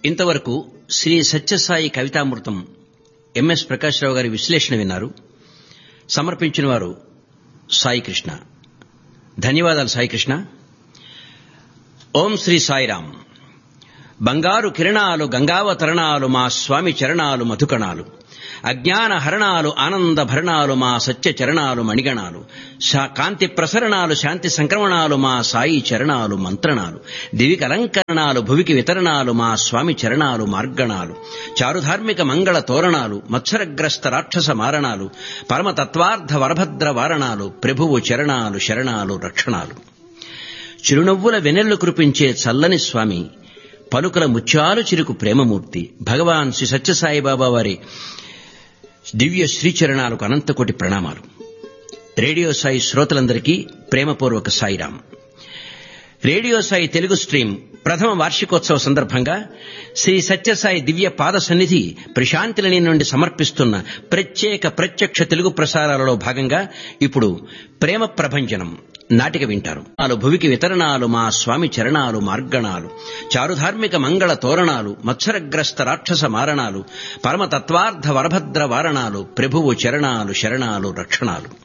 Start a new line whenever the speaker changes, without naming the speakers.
ఇంతవరకు శ్రీ సత్యసాయి కవితామృతం ఎంఎస్ ప్రకాశ్రావు గారి విశ్లేషణ విన్నారు సమర్పించిన వారు సాయి కృష్ణ ధన్యవాదాలు సాయి కృష్ణ ఓం శ్రీ సాయిరాం బంగారు కిరణాలు గంగావతరణాలు మా స్వామి చరణాలు మధుకణాలు అజ్ఞాన హరణాలు ఆనంద భరణాలు మా సత్య చరణాలు మణిగణాలు శా- కాంతి ప్రసరణాలు శాంతి సంక్రమణాలు మా సాయి చరణాలు మంత్రణాలు దివిక అలంకరణాలు భువికి వితరణాలు మా స్వామి చరణాలు మార్గణాలు చారుధార్మిక మంగళ తోరణాలు మత్సరగ్రస్త రాక్షస మారణాలు పరమతత్వార్థ వరభద్ర వారణాలు ప్రభువు చరణాలు శరణాలు రక్షణాలు చిరునవ్వుల వెనెల్లు కురిపించే చల్లని స్వామి పలుకల ముత్యాలు చిరుకు ప్రేమమూర్తి భగవాన్ శ్రీ సత్యసాయిబాబా వారి దివ్య శ్రీచరణాలకు అనంతకోటి ప్రణామాలు రేడియో సాయి శ్రోతలందరికీ ప్రేమపూర్వక సాయిరాం రేడియో సాయి తెలుగు స్ట్రీమ్ ప్రథమ వార్షికోత్సవ సందర్భంగా శ్రీ సత్యసాయి దివ్య పాద సన్నిధి ప్రశాంతిలని నుండి సమర్పిస్తున్న ప్రత్యేక ప్రత్యక్ష తెలుగు ప్రసారాలలో భాగంగా ఇప్పుడు ప్రేమ ప్రభంజనం నాటిక వింటారు నాలు భువికి వితరణాలు మా స్వామి చరణాలు మార్గణాలు చారుధార్మిక మంగళ తోరణాలు మత్సరగ్రస్త రాక్షస మారణాలు పరమతత్వార్థ వరభద్ర వారణాలు ప్రభువు చరణాలు శరణాలు రక్షణాలు